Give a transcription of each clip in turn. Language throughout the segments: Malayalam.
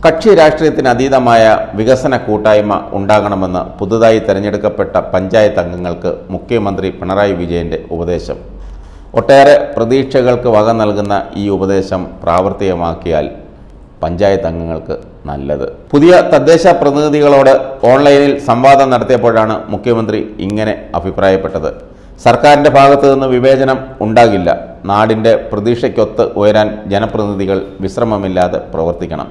കക്ഷി രാഷ്ട്രീയത്തിന് അതീതമായ വികസന കൂട്ടായ്മ ഉണ്ടാകണമെന്ന് പുതുതായി തെരഞ്ഞെടുക്കപ്പെട്ട പഞ്ചായത്ത് അംഗങ്ങൾക്ക് മുഖ്യമന്ത്രി പിണറായി വിജയന്റെ ഉപദേശം ഒട്ടേറെ പ്രതീക്ഷകൾക്ക് വക നൽകുന്ന ഈ ഉപദേശം പ്രാവർത്തികമാക്കിയാൽ പഞ്ചായത്ത് അംഗങ്ങൾക്ക് നല്ലത് പുതിയ തദ്ദേശ പ്രതിനിധികളോട് ഓൺലൈനിൽ സംവാദം നടത്തിയപ്പോഴാണ് മുഖ്യമന്ത്രി ഇങ്ങനെ അഭിപ്രായപ്പെട്ടത് സർക്കാരിൻ്റെ ഭാഗത്തു നിന്ന് വിവേചനം ഉണ്ടാകില്ല നാടിൻ്റെ പ്രതീക്ഷയ്ക്കൊത്ത് ഉയരാൻ ജനപ്രതിനിധികൾ വിശ്രമമില്ലാതെ പ്രവർത്തിക്കണം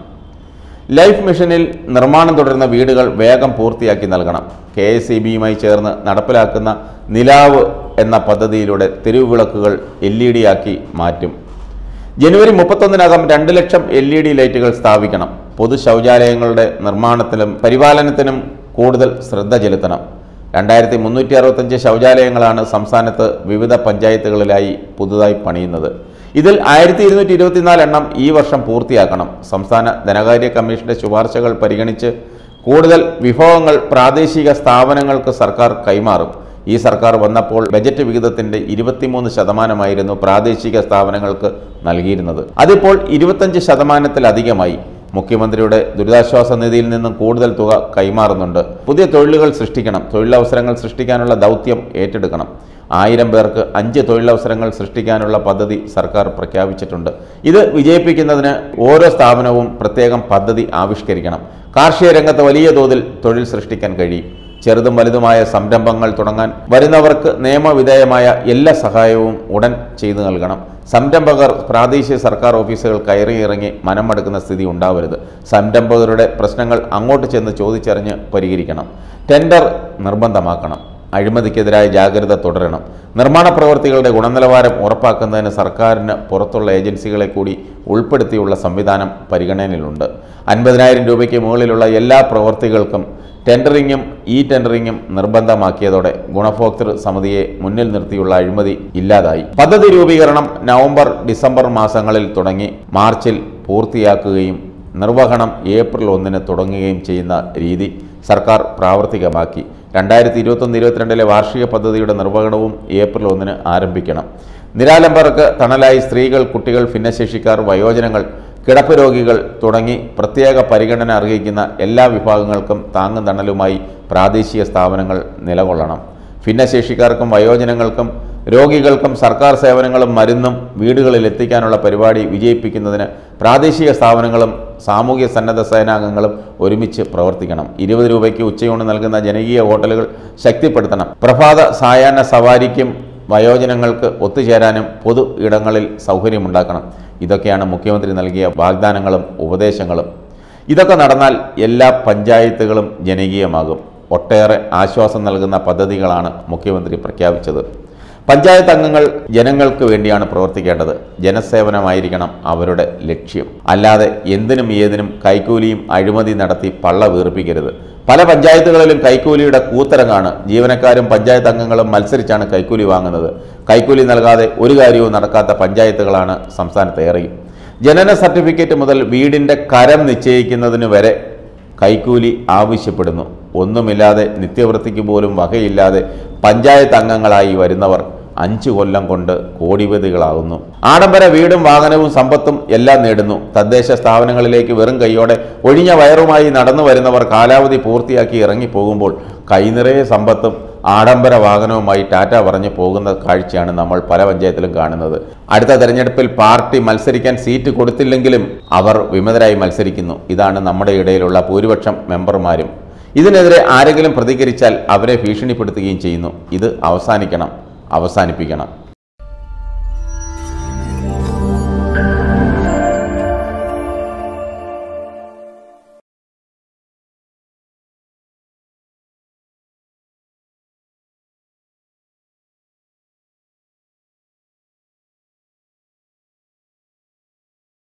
ലൈഫ് മിഷനിൽ നിർമ്മാണം തുടരുന്ന വീടുകൾ വേഗം പൂർത്തിയാക്കി നൽകണം കെ എസ് സി ബിയുമായി ചേർന്ന് നടപ്പിലാക്കുന്ന നിലാവ് എന്ന പദ്ധതിയിലൂടെ തെരുവുവിളക്കുകൾ എൽ ഇ ഡി ആക്കി മാറ്റും ജനുവരി മുപ്പത്തൊന്നിനകം രണ്ട് ലക്ഷം എൽ ഇ ഡി ലൈറ്റുകൾ സ്ഥാപിക്കണം പൊതു ശൗചാലയങ്ങളുടെ നിർമ്മാണത്തിലും പരിപാലനത്തിനും കൂടുതൽ ശ്രദ്ധ ചെലുത്തണം രണ്ടായിരത്തി മുന്നൂറ്റി അറുപത്തഞ്ച് ശൗചാലയങ്ങളാണ് സംസ്ഥാനത്ത് വിവിധ പഞ്ചായത്തുകളിലായി പുതുതായി പണിയുന്നത് ഇതിൽ ആയിരത്തി ഇരുന്നൂറ്റി ഇരുപത്തിനാല് എണ്ണം ഈ വർഷം പൂർത്തിയാക്കണം സംസ്ഥാന ധനകാര്യ കമ്മീഷന്റെ ശുപാർശകൾ പരിഗണിച്ച് കൂടുതൽ വിഭവങ്ങൾ പ്രാദേശിക സ്ഥാപനങ്ങൾക്ക് സർക്കാർ കൈമാറും ഈ സർക്കാർ വന്നപ്പോൾ ബജറ്റ് വിഹിതത്തിന്റെ ഇരുപത്തിമൂന്ന് ശതമാനമായിരുന്നു പ്രാദേശിക സ്ഥാപനങ്ങൾക്ക് നൽകിയിരുന്നത് അതിപ്പോൾ ഇരുപത്തഞ്ച് ശതമാനത്തിലധികമായി മുഖ്യമന്ത്രിയുടെ ദുരിതാശ്വാസ നിധിയിൽ നിന്നും കൂടുതൽ തുക കൈമാറുന്നുണ്ട് പുതിയ തൊഴിലുകൾ സൃഷ്ടിക്കണം തൊഴിലവസരങ്ങൾ സൃഷ്ടിക്കാനുള്ള ദൗത്യം ഏറ്റെടുക്കണം ആയിരം പേർക്ക് അഞ്ച് തൊഴിലവസരങ്ങൾ സൃഷ്ടിക്കാനുള്ള പദ്ധതി സർക്കാർ പ്രഖ്യാപിച്ചിട്ടുണ്ട് ഇത് വിജയിപ്പിക്കുന്നതിന് ഓരോ സ്ഥാപനവും പ്രത്യേകം പദ്ധതി ആവിഷ്കരിക്കണം കാർഷിക രംഗത്ത് വലിയ തോതിൽ തൊഴിൽ സൃഷ്ടിക്കാൻ കഴിയും ചെറുതും വലുതുമായ സംരംഭങ്ങൾ തുടങ്ങാൻ വരുന്നവർക്ക് നിയമവിധേയമായ എല്ലാ സഹായവും ഉടൻ ചെയ്തു നൽകണം സംരംഭകർ പ്രാദേശിക സർക്കാർ ഓഫീസുകൾ കയറി ഇറങ്ങി മനം മടുക്കുന്ന സ്ഥിതി ഉണ്ടാവരുത് സംരംഭകരുടെ പ്രശ്നങ്ങൾ അങ്ങോട്ട് ചെന്ന് ചോദിച്ചറിഞ്ഞ് പരിഹരിക്കണം ടെൻഡർ നിർബന്ധമാക്കണം അഴിമതിക്കെതിരായ ജാഗ്രത തുടരണം നിർമ്മാണ പ്രവൃത്തികളുടെ ഗുണനിലവാരം ഉറപ്പാക്കുന്നതിന് സർക്കാരിന് പുറത്തുള്ള ഏജൻസികളെ കൂടി ഉൾപ്പെടുത്തിയുള്ള സംവിധാനം പരിഗണനയിലുണ്ട് അൻപതിനായിരം രൂപയ്ക്ക് മുകളിലുള്ള എല്ലാ പ്രവൃത്തികൾക്കും ടെൻഡറിങ്ങും ഇ ടെൻഡറിങ്ങും നിർബന്ധമാക്കിയതോടെ ഗുണഭോക്തൃ സമിതിയെ മുന്നിൽ നിർത്തിയുള്ള അഴിമതി ഇല്ലാതായി പദ്ധതി രൂപീകരണം നവംബർ ഡിസംബർ മാസങ്ങളിൽ തുടങ്ങി മാർച്ചിൽ പൂർത്തിയാക്കുകയും നിർവഹണം ഏപ്രിൽ ഒന്നിന് തുടങ്ങുകയും ചെയ്യുന്ന രീതി സർക്കാർ പ്രാവർത്തികമാക്കി രണ്ടായിരത്തി ഇരുപത്തൊന്ന് ഇരുപത്തിരണ്ടിലെ വാർഷിക പദ്ധതിയുടെ നിർവഹണവും ഏപ്രിൽ ഒന്നിന് ആരംഭിക്കണം നിരാലംബർക്ക് തണലായി സ്ത്രീകൾ കുട്ടികൾ ഭിന്നശേഷിക്കാർ വയോജനങ്ങൾ കിടപ്പ് രോഗികൾ തുടങ്ങി പ്രത്യേക പരിഗണന അർഹിക്കുന്ന എല്ലാ വിഭാഗങ്ങൾക്കും താങ്ങും തണലുമായി പ്രാദേശിക സ്ഥാപനങ്ങൾ നിലകൊള്ളണം ഭിന്നശേഷിക്കാർക്കും വയോജനങ്ങൾക്കും രോഗികൾക്കും സർക്കാർ സേവനങ്ങളും മരുന്നും വീടുകളിൽ എത്തിക്കാനുള്ള പരിപാടി വിജയിപ്പിക്കുന്നതിന് പ്രാദേശിക സ്ഥാപനങ്ങളും സാമൂഹ്യ സന്നദ്ധ സേനാംഗങ്ങളും ഒരുമിച്ച് പ്രവർത്തിക്കണം ഇരുപത് രൂപയ്ക്ക് ഉച്ചയൂണ് നൽകുന്ന ജനകീയ ഹോട്ടലുകൾ ശക്തിപ്പെടുത്തണം പ്രഭാത സായാഹ്ന സവാരിക്കും വയോജനങ്ങൾക്ക് ഒത്തുചേരാനും പൊതു ഇടങ്ങളിൽ സൗകര്യമുണ്ടാക്കണം ഇതൊക്കെയാണ് മുഖ്യമന്ത്രി നൽകിയ വാഗ്ദാനങ്ങളും ഉപദേശങ്ങളും ഇതൊക്കെ നടന്നാൽ എല്ലാ പഞ്ചായത്തുകളും ജനകീയമാകും ഒട്ടേറെ ആശ്വാസം നൽകുന്ന പദ്ധതികളാണ് മുഖ്യമന്ത്രി പ്രഖ്യാപിച്ചത് പഞ്ചായത്ത് അംഗങ്ങൾ ജനങ്ങൾക്ക് വേണ്ടിയാണ് പ്രവർത്തിക്കേണ്ടത് ജനസേവനമായിരിക്കണം അവരുടെ ലക്ഷ്യം അല്ലാതെ എന്തിനും ഏതിനും കൈക്കൂലിയും അഴിമതി നടത്തി പള്ള വീർപ്പിക്കരുത് പല പഞ്ചായത്തുകളിലും കൈക്കൂലിയുടെ കൂത്തരങ്ങാണ് ജീവനക്കാരും പഞ്ചായത്ത് അംഗങ്ങളും മത്സരിച്ചാണ് കൈക്കൂലി വാങ്ങുന്നത് കൈക്കൂലി നൽകാതെ ഒരു കാര്യവും നടക്കാത്ത പഞ്ചായത്തുകളാണ് സംസ്ഥാനത്ത് ഏറെയും ജനന സർട്ടിഫിക്കറ്റ് മുതൽ വീടിൻ്റെ കരം നിശ്ചയിക്കുന്നതിന് വരെ കൈക്കൂലി ആവശ്യപ്പെടുന്നു ഒന്നുമില്ലാതെ നിത്യവൃത്തിക്ക് പോലും വകയില്ലാതെ പഞ്ചായത്ത് അംഗങ്ങളായി വരുന്നവർ അഞ്ചു കൊല്ലം കൊണ്ട് കോടിപതികളാകുന്നു ആഡംബര വീടും വാഹനവും സമ്പത്തും എല്ലാം നേടുന്നു തദ്ദേശ സ്ഥാപനങ്ങളിലേക്ക് വെറും കൈയോടെ ഒഴിഞ്ഞ വയറുമായി നടന്നു വരുന്നവർ കാലാവധി പൂർത്തിയാക്കി ഇറങ്ങിപ്പോകുമ്പോൾ കൈനിറയെ സമ്പത്തും ആഡംബര വാഹനവുമായി ടാറ്റ പറഞ്ഞ് പോകുന്ന കാഴ്ചയാണ് നമ്മൾ പല പഞ്ചായത്തിലും കാണുന്നത് അടുത്ത തെരഞ്ഞെടുപ്പിൽ പാർട്ടി മത്സരിക്കാൻ സീറ്റ് കൊടുത്തില്ലെങ്കിലും അവർ വിമതരായി മത്സരിക്കുന്നു ഇതാണ് നമ്മുടെ ഇടയിലുള്ള ഭൂരിപക്ഷം മെമ്പർമാരും ഇതിനെതിരെ ആരെങ്കിലും പ്രതികരിച്ചാൽ അവരെ ഭീഷണിപ്പെടുത്തുകയും ചെയ്യുന്നു ഇത് അവസാനിക്കണം അവസാനിപ്പിക്കണം